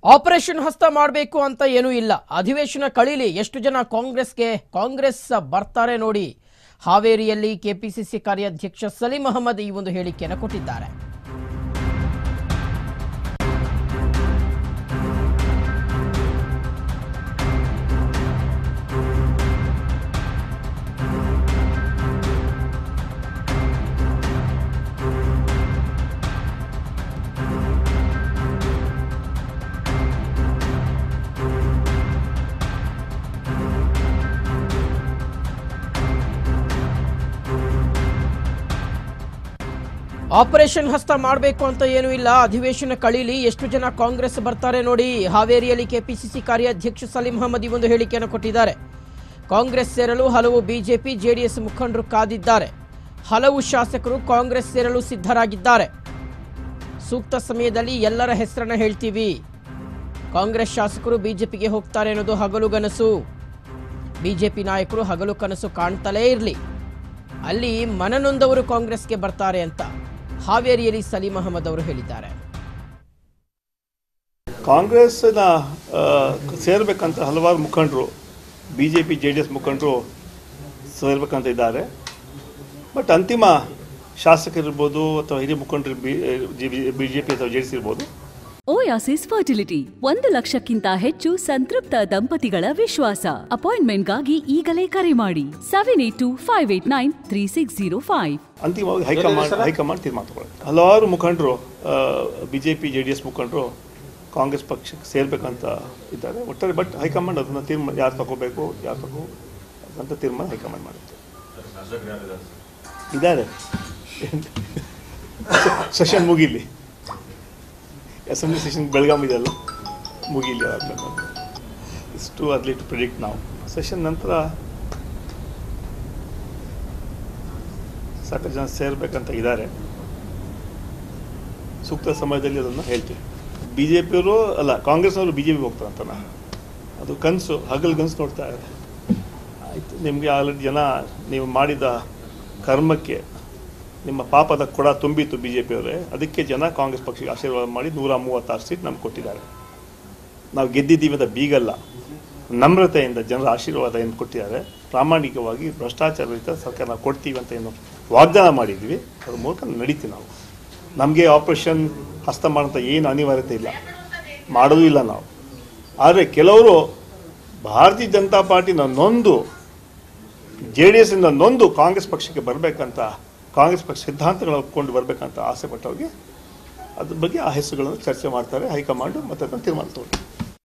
operation ಹಸ್ತ ಮಾಡಬೇಕು ಅಂತ ಏನೂ ಇಲ್ಲ ಅಧಿವೇಶನ ಕಳೀಲಿ ಎಷ್ಟು ಜನ ಕಾಂಗ್ರೆಸ್ಗೆ ಕಾಂಗ್ರೆಸ್ ಬರ್ತಾರೆ ನೋಡಿ ಹಾವೇರಿಯಲ್ಲಿ ಕೆಪಿಸಿಸಿ ಕಾರ್ಯಾಧ್ಯಕ್ಷ ಸಲೀಂ ಅಹಮದ್ ಈ ಒಂದು ಹೇಳಿಕೆಯನ್ನು ಕೊಟ್ಟಿದ್ದಾರೆ ಆಪರೇಷನ್ ಹಸ್ತ ಮಾಡಬೇಕು ಅಂತ ಏನೂ ಇಲ್ಲ ಅಧಿವೇಶನ ಕಳೀಲಿ ಎಷ್ಟು ಜನ ಕಾಂಗ್ರೆಸ್ ಬರ್ತಾರೆ ನೋಡಿ ಹಾವೇರಿಯಲ್ಲಿ ಕೆಪಿಸಿಸಿ ಕಾರ್ಯಾಧ್ಯಕ್ಷ ಸಲೀಂ ಅಹಮದ್ ಈ ಒಂದು ಹೇಳಿಕೆಯನ್ನು ಕೊಟ್ಟಿದ್ದಾರೆ ಕಾಂಗ್ರೆಸ್ ಸೇರಲು ಹಲವು ಬಿಜೆಪಿ ಜೆಡಿಎಸ್ ಮುಖಂಡರು ಕಾದಿದ್ದಾರೆ ಹಲವು ಶಾಸಕರು ಕಾಂಗ್ರೆಸ್ ಸೇರಲು ಸಿದ್ಧರಾಗಿದ್ದಾರೆ ಸೂಕ್ತ ಸಮಯದಲ್ಲಿ ಎಲ್ಲರ ಹೆಸರನ್ನ ಹೇಳ್ತೀವಿ ಕಾಂಗ್ರೆಸ್ ಶಾಸಕರು ಬಿಜೆಪಿಗೆ ಹೋಗ್ತಾರೆ ಅನ್ನೋದು ಹಗಲುಗನಸು ಬಿಜೆಪಿ ನಾಯಕರು ಹಗಲು ಕನಸು ಕಾಣ್ತಲೇ ಇರಲಿ ಅಲ್ಲಿ ಮನನೊಂದವರು ಕಾಂಗ್ರೆಸ್ಗೆ ಬರ್ತಾರೆ ಅಂತ ಹಾವೇರಿಯಲ್ಲಿ ಸಲೀಂ ಅಹಮದ್ ಅವರು ಹೇಳಿದ್ದಾರೆ ಕಾಂಗ್ರೆಸ್ನ ಆ, ಸೇರ್ಬೇಕಂತ ಹಲವಾರು ಮುಖಂಡರು B J P J D S ಮುಖಂಡರು ಸೇರ್ಬೇಕಂತ ಇದ್ದಾರೆ ಬಟ್ ಅಂತಿಮ ಶಾಸಕರಿರ್ಬೋದು ಅಥವಾ ಹಿರಿಯ ಮುಖಂಡರು ಬಿ ಜೆ ಪಿ ಅಥವಾ ಜೆ ಡಿ ಎಸ್ ಇರ್ಬೋದು ಓಯಾಸಿಸ್ ಫರ್ಟಿಲಿಟಿ ಒಂದು ಲಕ್ಷಕ್ಕಿಂತ ಹೆಚ್ಚು ಸಂತೃಪ್ತ ದಂಪತಿಗಳ ವಿಶ್ವಾಸ ಅಪಾಯಿಂಟ್ಮೆಂಟ್ಗಾಗಿ ಈಗಲೇ ಕರೆ ಮಾಡಿ seven eight two five eight nine three six zero five ಅಂತಿಮವಾಗಿ ಹೈಕಮಾಂಡ್ ಹೈಕಮಾಂಡ್ ತೀರ್ಮಾನ ತಗೊಳ್ಳುತ್ತೆ ಹಲವಾರು ಮುಖಂಡರು B J P J D S ಮುಖಂಡರು ಕಾಂಗ್ರೆಸ್ ಪಕ್ಷಕ್ಕೆ ಸೇರ್ಬೇಕಂತ ಇದ್ದಾರೆ ಒಟ್ಟಾರೆ ಬಟ್ ಹೈಕಮಾಂಡ್ ಅದನ್ನು ತೀರ್ಮಾನ ಯಾರು ತಗೋಬೇಕು ಯಾರು ತಗೋ ಅಂತ ತೀರ್ಮಾನ ಹೈಕಮಾಂಡ್ ಮಾಡುತ್ತೆ ಇದ್ದಾರೆ ಸೆಷನ್ ಮುಗೀಲಿ ಅಸೆಂಬ್ಲಿ ಸೆಷನ್ ಬೆಳಗಾಂ ಇದೆಯಲ್ಲ ಮುಗೀಲಿ ಆದ್ಮೇಲೆ it's too early to predict ನಾವು ಸೆಷನ್ ನಂತರ ಸಾಕಷ್ಟು ಜನ ಸೇರ್ಬೇಕಂತ ಇದ್ದಾರೆ ಸೂಕ್ತ ಸಮಯದಲ್ಲಿ ಅದನ್ನು ಹೇಳ್ತೀವಿ ಬಿ ಜೆ ಪಿಯವರು ಅಲ್ಲ ಕಾಂಗ್ರೆಸ್ನವರು ಬಿ ಜೆ ಪಿ ಹೋಗ್ತಾರಂತನ ಅದು ಕನಸು ಹಗಲು ಕನಸು ನೋಡ್ತಾ ಇದ್ದಾರೆ ಆಯಿತು ನಿಮಗೆ ಆಲ್ರೆಡಿ ಜನ ನೀವು ಮಾಡಿದ ಕರ್ಮಕ್ಕೆ ನಿಮ್ಮ ಪಾಪದ ಕೊಡ ತುಂಬಿತ್ತು ಬಿ ಜೆ ಪಿಯವರೇ ಅದಕ್ಕೆ ಜನ ಕಾಂಗ್ರೆಸ್ ಪಕ್ಷಕ್ಕೆ ಆಶೀರ್ವಾದ ಮಾಡಿ ನೂರ ಮೂವತ್ತಾರು ಸೀಟ್ ನಮ್ಗೆ ಕೊಟ್ಟಿದ್ದಾರೆ ನಾವು ಗೆದ್ದಿದ್ದೀವಿ ಅಂತ ಬೀಗಲ್ಲ ನಮ್ರತೆಯಿಂದ ಜನರ ಆಶೀರ್ವಾದ ಏನು ಕೊಟ್ಟಿದ್ದಾರೆ ಪ್ರಾಮಾಣಿಕವಾಗಿ ಭ್ರಷ್ಟಾಚಾರ ರಹಿತ ಸರ್ಕಾರ ನಾವು ಕೊಡ್ತೀವಿ ಅಂತ ಏನು ವಾಗ್ದಾನ ಮಾಡಿದ್ವಿ ಅದ್ರ ಮೂಲಕ ನಡೀತೀವಿ ನಾವು ನಮಗೆ ಆಪರೇಷನ್ ಹಸ್ತ ಮಾಡೋಂಥ ಏನು ಅನಿವಾರ್ಯತೆ ಇಲ್ಲ ಮಾಡೋದು ಇಲ್ಲ ನಾವು ಆದರೆ ಕೆಲವರು ಭಾರತೀಯ ಜನತಾ ಪಾರ್ಟಿನ ನೊಂದು ಜೆ ಡಿ ಎಸ್ಸಿಂದ ನೊಂದು ಕಾಂಗ್ರೆಸ್ ಪಕ್ಷಕ್ಕೆ ಬರಬೇಕಂತ ಕಾಂಗ್ರೆಸ್ ಪಕ್ಷ ಸಿದ್ಧಾಂತಗಳನ್ನ ಒಪ್ಕೊಂಡು ಬರಬೇಕಂತ ಆಸೆ ಪಟ್ಟವ್ರಿಗೆ ಅದ್ರ ಬಗ್ಗೆ ಆ ಹೆಸರುಗಳನ್ನು ಚರ್ಚೆ ಮಾಡ್ತಾರೆ ಹೈಕಮಾಂಡು ಮತ್ತು ಅದನ್ನು ತೀರ್ಮಾನ ತಗೊಳ್ತಾರೆ